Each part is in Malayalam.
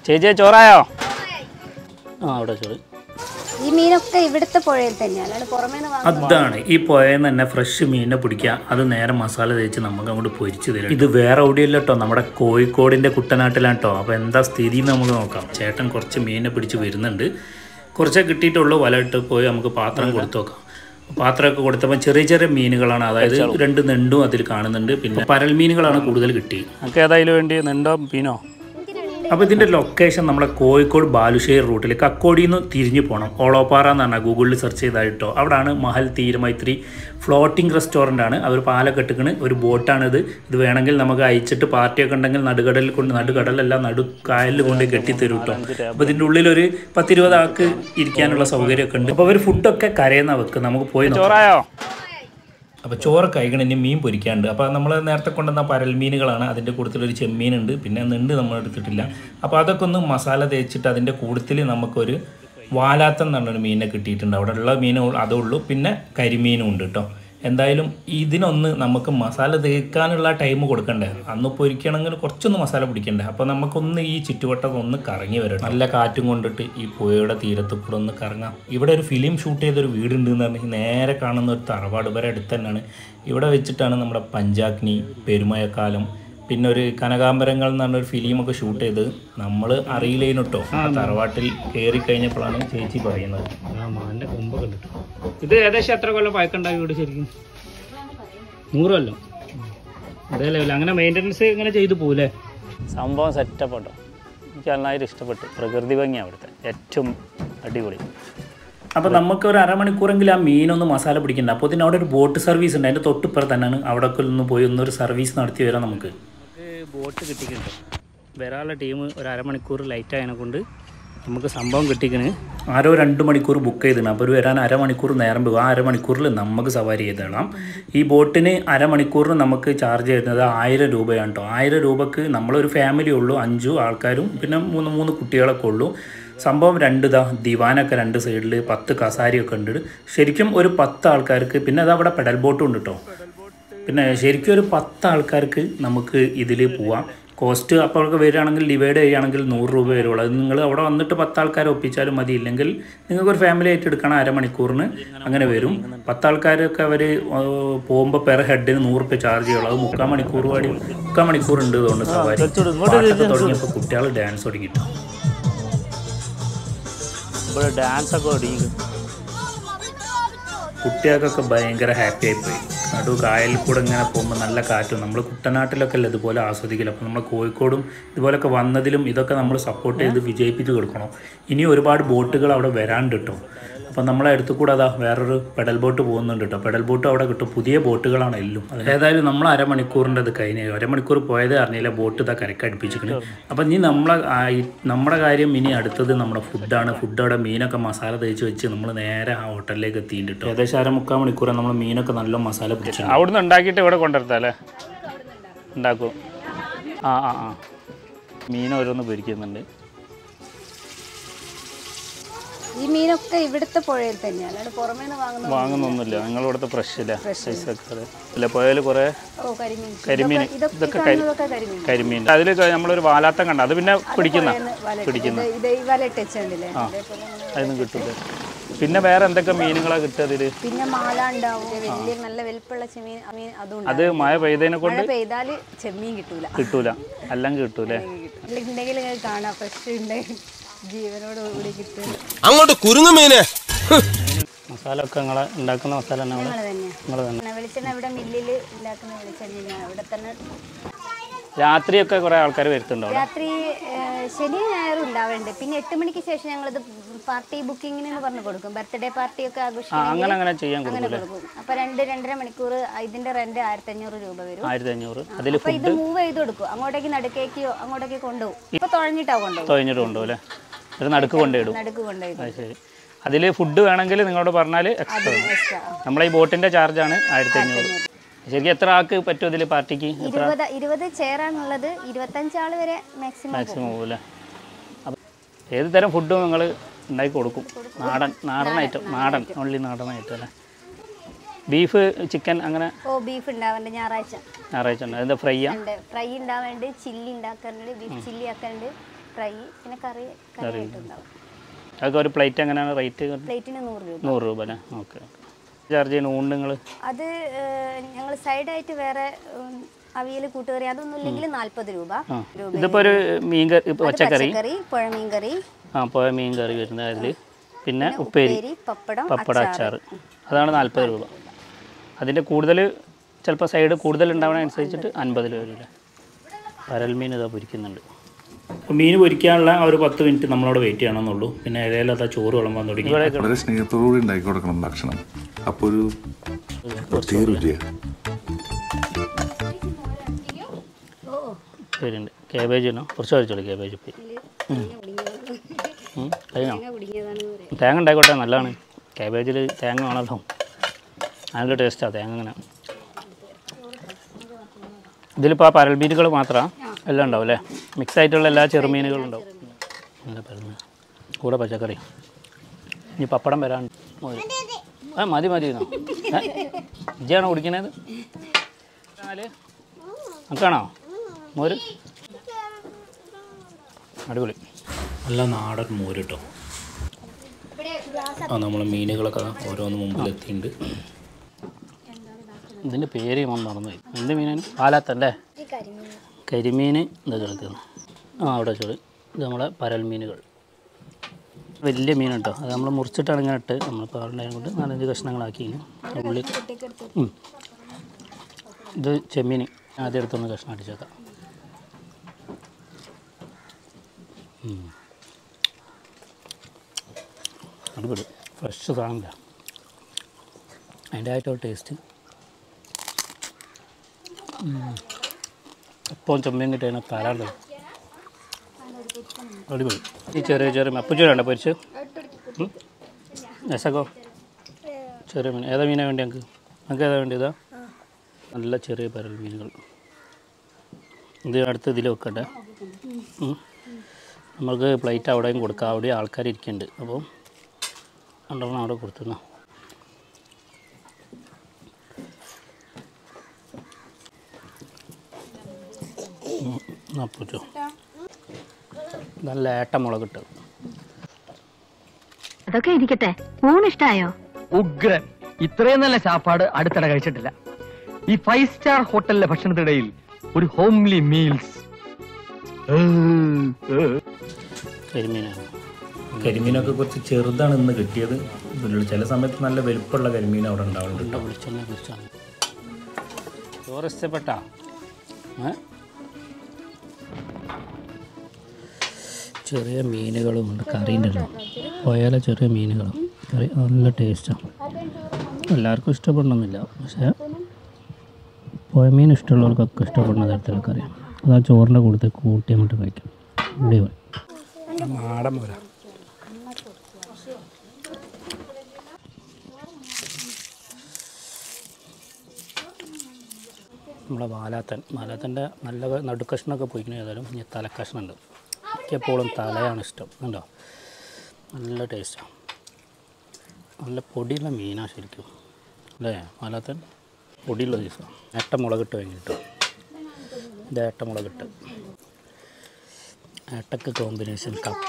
ചേച്ചിയെ ചോറായോ ആ അവിടെ ചോറ് ഈ മീനൊക്കെ ഇവിടുത്തെ പുഴയിൽ തന്നെയാണ് അല്ലാണ്ട് പുറമേ നിന്ന് വാങ്ങുന്നത് അതാണ് ഈ പുഴയിൽ തന്നെ ഫ്രഷ് മീനിനെ പിടിക്കുക അത് നേരെ മസാല തേച്ച് നമുക്ക് അങ്ങോട്ട് പൊരിച്ച് തരും ഇത് വേറെ എവിടെയല്ല കേട്ടോ നമ്മുടെ കോഴിക്കോടിൻ്റെ കുട്ടനാട്ടിലാണ് കേട്ടോ അപ്പോൾ എന്താ സ്ഥിതി എന്ന് നമുക്ക് നോക്കാം ചേട്ടൻ കുറച്ച് മീനിനെ പിടിച്ച് വരുന്നുണ്ട് കുറച്ചേ കിട്ടിയിട്ടുള്ളൂ വല ഇട്ട് പോയി നമുക്ക് പാത്രം കൊടുത്തു നോക്കാം പാത്രമൊക്കെ കൊടുത്തപ്പോൾ ചെറിയ ചെറിയ മീനുകളാണ് അതായത് രണ്ട് നെണ്ടും അതിൽ കാണുന്നുണ്ട് പിന്നെ പരൽ മീനുകളാണ് കൂടുതൽ കിട്ടിയത് നമുക്ക് ഏതായാലും വേണ്ടി നെണ്ടോ പീനോ അപ്പോൾ ഇതിൻ്റെ ലൊക്കേഷൻ നമ്മുടെ കോഴിക്കോട് ബാലുശ്ശേരി റൂട്ടിൽ കക്കോടിയിൽ നിന്ന് തിരിഞ്ഞു പോകണം ഓളോപ്പാറ എന്ന് പറഞ്ഞാൽ ഗൂഗിളിൽ സെർച്ച് ചെയ്തായിട്ടോ അവിടാണ് മഹൽ തീരമൈത്രി ഫ്ലോട്ടിംഗ് റെസ്റ്റോറൻ്റ് ആണ് അവർ പാലക്കെട്ടുക്കണ് ഒരു ബോട്ടാണിത് ഇത് വേണമെങ്കിൽ നമുക്ക് അയച്ചിട്ട് പാർട്ടിയൊക്കെ ഉണ്ടെങ്കിൽ നടുകടലിൽ കൊണ്ട് നടുകടലല്ല നടു കായലിൽ കൊണ്ട് കെട്ടിത്തരും കേട്ടോ അപ്പോൾ ഇതിൻ്റെ ഉള്ളിൽ ഒരു പത്തിരുപത് ആൾക്ക് ഇരിക്കാനുള്ള സൗകര്യമൊക്കെ ഉണ്ട് അപ്പോൾ അവർ ഫുഡൊക്കെ കരയുന്ന വെക്കുക നമുക്ക് പോയി നോക്കാം ചോറായോ അപ്പോൾ ചോറ് കഴിക്കണം ഇനി മീൻ പൊരിക്കാണ്ട് അപ്പോൾ നമ്മൾ നേരത്തെ കൊണ്ടുവന്ന പരൽ മീനുകളാണ് അതിൻ്റെ കൂട്ടത്തിൽ ഒരു ചെമ്മീനുണ്ട് പിന്നെ നെണ്ട് നമ്മൾ എടുത്തിട്ടില്ല അപ്പോൾ അതൊക്കെ ഒന്ന് മസാല തേച്ചിട്ട് അതിൻ്റെ കൂട്ടത്തിൽ നമുക്കൊരു വാലാത്തം എന്ന് പറഞ്ഞൊരു മീനിനെ കിട്ടിയിട്ടുണ്ട് അവിടെ ഉള്ള മീനും അതേ ഉള്ളൂ പിന്നെ കരിമീനും ഉണ്ട് കേട്ടോ എന്തായാലും ഇതിനൊന്ന് നമുക്ക് മസാല തേക്കാനുള്ള ടൈം കൊടുക്കണ്ടേ അന്ന് പൊരിക്കണമെങ്കിൽ കുറച്ചൊന്ന് മസാല പിടിക്കണ്ടേ അപ്പോൾ നമുക്കൊന്ന് ഈ ചുറ്റുവട്ടം ഒന്ന് കറങ്ങി വരണം നല്ല കാറ്റും കൊണ്ടിട്ട് ഈ പുഴയുടെ തീരത്ത് കൂടെ ഒന്ന് കറങ്ങാം ഇവിടെ ഒരു ഫിലിം ഷൂട്ട് ചെയ്തൊരു വീടുണ്ട് എന്ന് പറഞ്ഞാൽ നേരെ കാണുന്ന ഒരു തറവാട് വരെ അടുത്ത് തന്നെയാണ് ഇവിടെ വെച്ചിട്ടാണ് നമ്മുടെ പഞ്ചാഗ്നി പെരുമയക്കാലം പിന്നെ ഒരു കനകാംബരങ്ങൾ എന്ന് പറഞ്ഞൊരു ഫിലിമൊക്കെ ഷൂട്ട് ചെയ്ത് നമ്മൾ അറിയില്ലേനു കേട്ടോ ആ തറവാട്ടിൽ കയറി കഴിഞ്ഞപ്പോഴാണ് ചേച്ചി പറയുന്നത് ആ മാൻ്റെ കൊമ്പൊക്കെ ഉണ്ട് ഇത് ഏകദേശം എത്ര കൊല്ലം പഴക്കണ്ടായി വീട് ശരിക്കും നൂറ് കൊല്ലം അതേ ലെവൽ അങ്ങനെ മെയിൻ്റനൻസ് ഇങ്ങനെ ചെയ്തു പോകൂലേ സംഭവം സെറ്റപ്പ് കേട്ടോ എനിക്ക് നന്നായിട്ട് ഇഷ്ടപ്പെട്ടു പ്രകൃതി ഭംഗിയാണ് അവിടുത്തെ ഏറ്റവും അടിപൊളി അപ്പോൾ നമുക്ക് ഒരു അരമണിക്കൂറെങ്കിലും ആ മീനൊന്ന് മസാല പിടിക്കണ്ട അപ്പോൾ ഇതിന് അവിടെ ഒരു ബോട്ട് സർവീസ് ഉണ്ട് അതിൻ്റെ തൊട്ടിപ്പുറത്ത് തന്നെയാണ് അവിടെ ഒക്കെ ഒന്ന് പോയി ഒന്നൊരു സർവീസ് നടത്തി വരാം നമുക്ക് ബോട്ട് കിട്ടിയിട്ടുണ്ട് വരാനുള്ള ടീം ഒരു അരമണിക്കൂർ ലൈറ്റ് ആയതിനെ കൊണ്ട് നമുക്ക് സംഭവം കിട്ടിക്കണ് ആരോ രണ്ട് മണിക്കൂർ ബുക്ക് ചെയ്തിട്ടുണ്ട് അപ്പോൾ ഒരു വരാൻ അരമണിക്കൂർ നേരം പോകും ആ അരമണിക്കൂറിൽ നമുക്ക് സവാരി ചെയ്തിടാം ഈ ബോട്ടിന് അരമണിക്കൂറിന് നമുക്ക് ചാർജ് ചെയ്യുന്നത് ആയിരം രൂപയാണ് കേട്ടോ ആയിരം രൂപക്ക് നമ്മളൊരു ഫാമിലി ഉള്ളൂ അഞ്ചു ആൾക്കാരും പിന്നെ മൂന്ന് മൂന്ന് കുട്ടികളൊക്കെ ഉള്ളൂ സംഭവം രണ്ട് ഇതാ ദിവാനൊക്കെ രണ്ട് സൈഡിൽ പത്ത് കസാരിയൊക്കെ ഉണ്ട് ശരിക്കും ഒരു പത്ത് ആൾക്കാർക്ക് പിന്നെ അത് അവിടെ പെഡൽ ബോട്ടും ഉണ്ട് കേട്ടോ പിന്നെ ശരിക്കും ഒരു പത്ത് ആൾക്കാർക്ക് നമുക്ക് ഇതിൽ പോവാം കോസ്റ്റ് അപ്പോഴൊക്കെ വരികയാണെങ്കിൽ ഡിവൈഡ് ചെയ്യുകയാണെങ്കിൽ നൂറ് രൂപ വരുള്ളൂ അത് നിങ്ങൾ അവിടെ വന്നിട്ട് പത്ത് ആൾക്കാരെ ഒപ്പിച്ചാലും മതി ഇല്ലെങ്കിൽ നിങ്ങൾക്ക് ഒരു ഫാമിലി ആയിട്ട് എടുക്കണം അരമണിക്കൂറിന് അങ്ങനെ വരും പത്ത് ആൾക്കാരൊക്കെ അവർ പോകുമ്പോൾ പെർ ഹെഡിന് നൂറ് രൂപ ചാർജ് ചെയ്യുള്ളൂ അത് മുക്കാൽ മണിക്കൂർ വഴി മുക്കാൽ മണിക്കൂർ ഉണ്ട് ഇതുകൊണ്ട് സവാരി പാട്ടൊക്കെ തുടങ്ങിയപ്പോൾ കുട്ടികൾ ഡാൻസ് തുടങ്ങിയിട്ടു ഇവിടെ ഡാൻസ് ഒക്കെ ഒടിക്കും കുട്ടികൾക്കൊക്കെ ഭയങ്കര ഹാപ്പി ആയിപ്പോയി നടു കായലിൽ കൂടെ ഇങ്ങനെ പോകുമ്പോൾ നല്ല കാറ്റും നമ്മൾ കുട്ടനാട്ടിലൊക്കെ അല്ല ഇതുപോലെ ആസ്വദിക്കില്ല അപ്പോൾ നമ്മൾ കോഴിക്കോടും ഇതുപോലൊക്കെ വന്നതിലും ഇതൊക്കെ നമ്മൾ സപ്പോർട്ട് ചെയ്ത് വിജയിപ്പിച്ച് കൊടുക്കണം ഇനി ഒരുപാട് ബോട്ടുകൾ അവിടെ വരാണ്ട് കേട്ടോ അപ്പോൾ നമ്മളെ അടുത്ത് കൂടെ അതാ വേറൊരു പെഡൽ ബോട്ട് പോകുന്നുണ്ട് കേട്ടോ പെഡൽ ബോട്ട് അവിടെ കിട്ടും പുതിയ ബോട്ടുകളാണ് എല്ലാം അത് ഏതായാലും നമ്മൾ അരമണിക്കൂറിൻ്റെ അത് കഴിഞ്ഞ് അരമണിക്കൂർ പോയതേ അറിഞ്ഞില്ല ബോട്ട് ഇതാ കരക്ക് അടുപ്പിച്ചിട്ടുണ്ട് അപ്പം ഇനി നമ്മളെ ആ ഈ- നമ്മുടെ കാര്യം ഇനി അടുത്തത് നമ്മുടെ ഫുഡാണ് ഫുഡ് അവിടെ മീനൊക്കെ മസാല തേച്ച് വെച്ച് നമ്മൾ നേരെ ആ ഹോട്ടലിലേക്ക് എത്തിയിട്ടുണ്ട് കേട്ടോ ഏകദേശം അര മുക്കാൽ മണിക്കൂർ നമ്മൾ മീനൊക്കെ നല്ല മസാല പിടിച്ചു അവിടുന്ന് ഉണ്ടാക്കിയിട്ട് ഇവിടെ കൊണ്ടുവരത്താം അല്ലേ ഉണ്ടാക്കും ആ ആ ആ മീൻ ഓരോന്ന് പൊരിക്കുന്നുണ്ട് ഈ മീനൊക്കെ ഇവിടുത്തെ പുഴയിൽ തന്നെയാണ് അല്ലാണ്ട് പുറമേ നിന്ന് വാങ്ങുന്നത് വാങ്ങുന്നൊന്നുമില്ല നിങ്ങൾ ഇവിടുത്തെ ഫ്രഷ് ഇല്ല സൈസൊക്കെ ഇല്ല പുഴയിൽ കുറേ ഓ കരിമീൻ കരിമീൻ ഇതൊക്കെ ഇതൊക്കെ കരി കാണുന്നതൊക്കെ കരിമീൻ കരിമീൻ അതിൽ നമ്മളൊരു വാലാത്തം കണ്ട അത് പിന്നെ പിടിക്കുന്ന പിടിക്കുന്ന ഇത് ഇത് ഈ വല ഇട്ടുണ്ടല്ലേ അതേപോലെ ഇങ്ങനെ. അതൊന്നും കിട്ടില്ല പിന്നെ വേറെ എന്തൊക്കെ മീനുകളാണ് കിട്ടുക അതിൽ പിന്നെ മാല ഉണ്ടാവും വലിയ നല്ല വലിപ്പുള്ള ചെമ്മീൻ മീൻ അതും അത് മഴ പെയ്തതിനെ കൊണ്ട് മഴ പെയ്താല് ചെമ്മീൻ കിട്ടൂല കിട്ടൂല അല്ലെങ്കിൽ കിട്ടൂലേ ഉണ്ടെങ്കിൽ കാണാം ഫ്രഷ് ഉണ്ടെങ്കിൽ ജീവനോട് കൂടി കിട്ടും അങ്ങോട്ട് കുരുങ്ങു മീനെ മസാല ഒക്കെ നിങ്ങളെ ഉണ്ടാക്കുന്ന മസാല തന്നെ അവിടെ ഞങ്ങൾ തന്നെയാണ് നിങ്ങൾ തന്നെ പിന്നെ വെളിച്ചെണ്ണ ഇവിടെ മില്ലിൽ ഉണ്ടാക്കുന്ന വെളിച്ചെണ്ണ ഇവിടെ തന്നെ രാത്രിയൊക്കെ കുറേ ആൾക്കാർ വരുത്തുണ്ടോ അവിടെ രാത്രി ഏഹ്, ശനി ഞായറും ഉണ്ടാവുന്നുണ്ട് പിന്നെ എട്ട് മണിക്ക് ശേഷം ഞങ്ങളിത് പാർട്ടി ബുക്കിങ്ങിന് എന്ന് പറഞ്ഞു കൊടുക്കും ബർത്ത്ഡേ പാർട്ടി ഒക്കെ ആ ആഘോഷിക്കും അങ്ങനെ അങ്ങനെ ചെയ്യാൻ അങ്ങനെ കൊടുക്കൂലേ കൊടുക്കും അപ്പൊ രണ്ട് രണ്ടര മണിക്കൂർ ഇതിന്റെ റെന്റ് ആയിരത്തി അഞ്ഞൂറ് രൂപ വരും ആയിരത്തി അഞ്ഞൂറ് അതിൽ അപ്പൊ ഇത് മൂവ് ചെയ്ത് കൊടുക്കും അങ്ങോട്ടേക്ക് നടുക്കേക്കോ അങ്ങോട്ടേക്ക് കൊണ്ടുപോകും ഇപ്പൊ തുഴഞ്ഞിട്ടാ കൊണ്ടുപോകും തുഴഞ്ഞിട്ട് കൊണ്ടുപോകും അല്ലേ ഒരു നടുക്ക് കൊണ്ടിടും നടുക്ക് കൊണ്ടുപോയി അത് ശരി അതിൽ ഫുഡ് വേണമെങ്കിൽ നിങ്ങളോട് പറഞ്ഞാൽ എക്സ്ട്രാ extra. നമ്മളെ ഈ ബോട്ടിൻ്റെ ചാർജാണ് ആയിരത്തി അഞ്ഞൂറ് ശരിക്കും എത്ര ആൾക്ക് പറ്റും ഇതിൽ പാർട്ടിക്ക് ഇരുപത് ഇരുപത് ചെയറാണുള്ളത് ഇരുപത്തഞ്ചാള് വരെ മാക്സിമം മാക്സിമം പോകില്ലേ അപ്പം ഏത് തരം ഫുഡും നിങ്ങൾ ഉണ്ടാക്കി കൊടുക്കും നാടൻ നാടൻ ഐറ്റം നാടൻ ഓൺലി നാടൻ ഐറ്റം അല്ലേ ബീഫ് ചിക്കൻ അങ്ങനെ ഓ ബീഫ് ഉണ്ടാവുന്നുണ്ട് ഞായറാഴ്ച ഞായറാഴ്ച ഉണ്ട് അതിൻ്റെ ഫ്രൈയാ ഉണ്ട് ഫ്രൈ ഉണ്ടാവുന്നുണ്ട് ചില്ലി ഉണ്ടാക്കാറുണ്ട് ബീഫ് ചില്ലി ആക്കാറുണ്ട് ഫ്രൈ പിന്നെ കറി കറിയായിട്ടുണ്ടാവും അതൊക്കെ ഒരു പ്ലേറ്റ് എങ്ങനെയാണ് റേറ്റ് പ്ലേറ്റിന് നൂറ് രൂപ നൂറ് രൂപ അല്ലേ ഓക്കെ ചാർജ് ചെയ്യുന്ന ഊണ് നിങ്ങൾ അത് ഞങ്ങൾ സൈഡായിട്ട് വേറെ അവിയൽ കൂട്ടുകറി അതൊന്നും ഇല്ലെങ്കിൽ നാൽപ്പത് രൂപ ആ രൂപ ഇതിപ്പോൾ ഒരു മീൻ കറി ഇപ്പൊ പച്ചക്കറി പച്ചക്കറി പുഴമീൻ കറി ആ പോയ മീൻ കറി വരുന്നത് അതിൽ പിന്നെ ഉപ്പേരി ഉപ്പേരി പപ്പടം പപ്പട അച്ചാർ അതാണ് നാൽപ്പത് രൂപ അതിൻ്റെ കൂടുതൽ ചിലപ്പോൾ സൈഡ് കൂടുതൽ ഉണ്ടാവണ അനുസരിച്ചിട്ട് അൻപത് രൂപ വരില്ല പരൽ മീൻ ഇതാ പൊരിക്കുന്നുണ്ട് മീൻ പൊരിക്കാനുള്ള ആ ഒരു പത്ത് മിനിറ്റ് നമ്മളോട് വെയിറ്റ് ചെയ്യണമെന്നുള്ളൂ പിന്നെ ഇടയിൽ അതാ ചോറ് വിളമ്പാൻ തുടങ്ങി ഇവിടെ വളരെ സ്നേഹത്തോടുകൂടി ഉണ്ടാക്കി കൊടുക്കണം ഭക്ഷണം അപ്പോൾ ഒരു പ്രത്യേക രുചിയാണ് പേരുണ്ട് കാബേജ് ഉണ്ടോ കുറച്ച് കഴിച്ചോളൂ കാബേജ് ഉപ്പേരി ഉം, കഴിഞ്ഞോ തേങ്ങ ഉണ്ടായിക്കോട്ടെ നല്ലതാണ് കാബേജിൽ തേങ്ങ വേണമല്ലോ നല്ല ടേസ്റ്റാണ് തേങ്ങ അങ്ങനെ ഇതിലിപ്പോൾ ആ പരൽമീനുകൾ മാത്രമാണ് എല്ലാം ഉണ്ടാവും അല്ലേ മിക്സ് ആയിട്ടുള്ള എല്ലാ ചെറുമീനുകളും ഉണ്ടാവും നല്ല പരൽ കൂടെ പച്ചക്കറി ഇനി പപ്പടം വരാൻ മതി ആ മതി മതി എന്നോ ഇജ്ജാണോ കുടിക്കണത് നമുക്കാണോ മോര് അടിപൊളി നല്ല നാടൻ മോര് കേട്ടോ ആ നമ്മൾ മീനുകളൊക്കെ ദാ ഓരോന്ന് മുമ്പിലെത്തിയിട്ടുണ്ട് ഇതിൻ്റെ പേര് ഞാൻ മറന്നുപോയി എന്ത് മീനാണ് പാലാത്തല്ലേ കരിമീൻ എന്താ കിടക്കുന്നത് ആ അവിടെ ചോളി ഇത് നമ്മളെ പരൽ മീനുകൾ വലിയ മീൻ കേട്ടോ അത് നമ്മൾ മുറിച്ചിട്ടാണ് ഇങ്ങനെ ഇട്ട് നമ്മൾ പാലുണ്ടായത് കൊണ്ട് നാലഞ്ച് കഷ്ണങ്ങളാക്കി ഉള്ളി ഉം. ഇത് ചെമ്മീൻ ആദ്യം എടുത്തൊന്ന് കഷ്ണം അടിച്ചേക്കാം ഉം. അടിപൊളി ഫ്രഷ് സാധനമില്ല അതിൻ്റെ ആയിട്ടൊരു ടേസ്റ്റ് എപ്പോൾ ചെമ്മീൻ കിട്ടിയ തരാണ്ട് അടിപൊളി ഈ ചെറിയ ചെറിയ അപ്പുച്ചൂരുണ്ടോ പൊരിച്ച് ഉം? രസക്കോ ചെറിയ മീൻ ഏതാ മീനാണ് വേണ്ടി ഞങ്ങൾക്ക് നമുക്ക് ഏതാ വേണ്ടി ഇതാ നല്ല ചെറിയ പരൽ മീനുകൾ ഇത് അടുത്ത് ഇതിൽ വെക്കട്ടെ ഉം. നമുക്ക് പ്ലേറ്റ് അവിടെയും കൊടുക്കാം അവിടെ ആൾക്കാർ ഇരിക്കുന്നുണ്ട് അപ്പോൾ രണ്ടെണ്ണം അവിടെ കൊടുത്തുന്ന അപ്പൂച്ചോ നല്ല ഏട്ട മുളകിട്ട് അതൊക്കെ ഇരിക്കട്ടെ ഊണിഷ്ടായോ ഉഗ്രൻ ഇത്രയും നല്ല ചാപ്പാട് അടുത്തിടെ കഴിച്ചിട്ടില്ല ഈ ഫൈവ് സ്റ്റാർ ഹോട്ടലിലെ ഭക്ഷണത്തിനിടയിൽ ഒരു ഹോംലി മീൽസ് കരിമീനാണ് കരിമീനൊക്കെ കുറച്ച് ചെറുതാണ് ഇന്ന് കിട്ടിയത് ഇതിലുള്ള ചില സമയത്ത് നല്ല വലുപ്പമുള്ള കരിമീൻ അവിടെ ഉണ്ടാവുന്നുണ്ട് ഉണ്ട വെളിച്ചെണ്ണ കുറിച്ചാണ് ചോറ് ഇഷ്ടപ്പെട്ടാ ഏ ചെറിയ മീനുകളും ഉണ്ട് കറീൻ്റെ ഉണ്ടല്ലോ പോയാലെ ചെറിയ മീനുകളും കറി നല്ല ടേസ്റ്റാണ് എല്ലാവർക്കും ഇഷ്ടപ്പെടണമെന്നില്ല പക്ഷേ പോയ മീൻ ഇഷ്ടമുള്ളവർക്കൊക്കെ ഇഷ്ടപ്പെടുന്ന തരത്തിലുള്ള കറിയാണ് അത് ആ ചോറിൻ്റെ കൂടുതൽ കൂട്ടി അങ്ങോട്ട് കഴിക്കാം അടിപൊളി നാടൻ പോരാ നമ്മളെ വാലാത്തൻ വാലാത്തൻ്റെ നല്ല നടുക്കഷ്ണമൊക്കെ പോയിക്കണ ഏതായാലും ഇനി തലക്കഷ്ണം ഉണ്ട് എനിക്ക് എപ്പോഴും തലയാണ് ഇഷ്ടം കണ്ടോ നല്ല ടേസ്റ്റാണ് നല്ല പൊടിയുള്ള മീനാണ് ശരിക്കും അല്ലേ വാലാത്തൻ പൊടിയുള്ള ദിവസം ഏട്ടമുളകിട്ട് വാങ്ങിയിട്ട് ഇത് ഏട്ടമുളകിട്ട് ഏട്ടക്ക് കോമ്പിനേഷൻ കപ്പ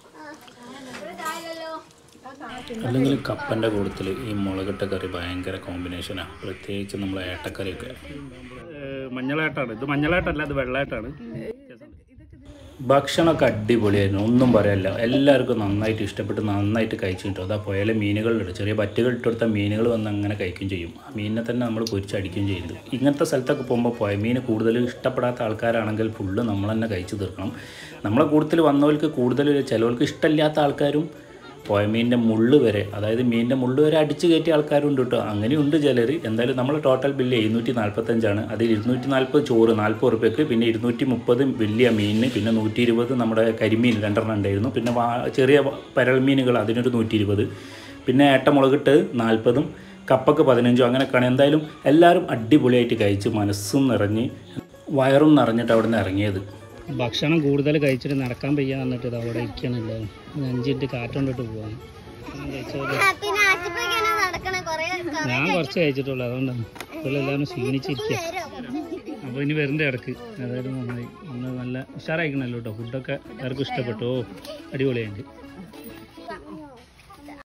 അല്ലെങ്കിൽ കപ്പൻ്റെ കൂട്ടത്തിൽ ഈ മുളകിട്ട കറി ഭയങ്കര കോമ്പിനേഷനാണ് പ്രത്യേകിച്ച് നമ്മളെ ഏട്ടക്കറിയൊക്കെ മഞ്ഞളായിട്ടാണ് ഇത് മഞ്ഞളായിട്ടല്ല ഇത് വെള്ളമായിട്ടാണ് ഭക്ഷണമൊക്കെ അടിപൊളിയായിരുന്നു ഒന്നും പറയാനില്ല എല്ലാവർക്കും നന്നായിട്ട് ഇഷ്ടപ്പെട്ട് നന്നായിട്ട് കഴിച്ചു കിട്ടും അതാ പുഴയിലെ മീനുകളുണ്ട് ചെറിയ പറ്റുകൾ ഇട്ടെടുത്ത മീനുകൾ വന്ന് അങ്ങനെ കഴിക്കുകയും ചെയ്യും ആ മീനിനെ തന്നെ നമ്മൾ പൊരിച്ചടിക്കുകയും ചെയ്യുന്നത് ഇങ്ങനത്തെ സ്ഥലത്തൊക്കെ പോകുമ്പോൾ പുഴ മീൻ കൂടുതൽ ഇഷ്ടപ്പെടാത്ത ആൾക്കാരാണെങ്കിൽ ഫുള്ള് നമ്മൾ തന്നെ കഴിച്ചു തീർക്കണം നമ്മളെ കൂടുതൽ വന്നവർക്ക് കൂടുതൽ ചിലവർക്ക് ഇഷ്ടമില്ലാത്ത ആൾക്കാരും പുഴമീനിൻ്റെ മുള്ള് വരെ അതായത് മീനിൻ്റെ മുള്ള് വരെ അടിച്ച് കയറ്റിയ ആൾക്കാരുണ്ട് കേട്ടോ അങ്ങനെയുണ്ട് ചിലർ എന്തായാലും നമ്മൾ ടോട്ടൽ ബില്ല് എഴുന്നൂറ്റി നാൽപ്പത്തഞ്ചാണ് അതിൽ ഇരുന്നൂറ്റി നാൽപ്പത് ചോറ് നാൽപ്പത് റുപ്യക്ക് പിന്നെ ഇരുന്നൂറ്റി മുപ്പത് വലിയ മീനിന് പിന്നെ നൂറ്റി ഇരുപത് നമ്മുടെ കരിമീൻ രണ്ടെണ്ണം ഉണ്ടായിരുന്നു പിന്നെ വാ ചെറിയ പരൽ മീനുകൾ അതിനൊരു നൂറ്റി ഇരുപത് പിന്നെ ഏട്ടമുളകിട്ട് നാൽപ്പതും കപ്പക്ക് പതിനഞ്ചും അങ്ങനെയൊക്കെയാണ് എന്തായാലും എല്ലാവരും അടിപൊളിയായിട്ട് കഴിച്ച് മനസ്സും നിറഞ്ഞ് വയറും നിറഞ്ഞിട്ട് അവിടെ നിന്ന് ഇറങ്ങിയത് ഭക്ഷണം കൂടുതൽ കഴിച്ചിട്ട് നടക്കാൻ വയ്യ എന്നിട്ട് ഇത് അവിടെ ഇരിക്കണില്ല അഞ്ചിട്ട് കാറ്റുകൊണ്ടിട്ട് പോവാണ് ഭക്ഷണം കഴിച്ചത് ഞാൻ കുറച്ച് കഴിച്ചിട്ടുള്ളൂ അതുകൊണ്ടാണ് ഇപ്പോൾ എല്ലാവരും ക്ഷീണിച്ചിരിക്കുക അപ്പോൾ അപ്പോൾ ഇനി വരണ്ട ഇടക്ക് ഏതായാലും നന്നായി ഒന്ന് നല്ല ഉഷാറായിക്കണല്ലോ കേട്ടോ ഫുഡൊക്കെ എല്ലാവർക്കും ഇഷ്ടപ്പെട്ടു ഓ അടിപൊളിയായിട്ട്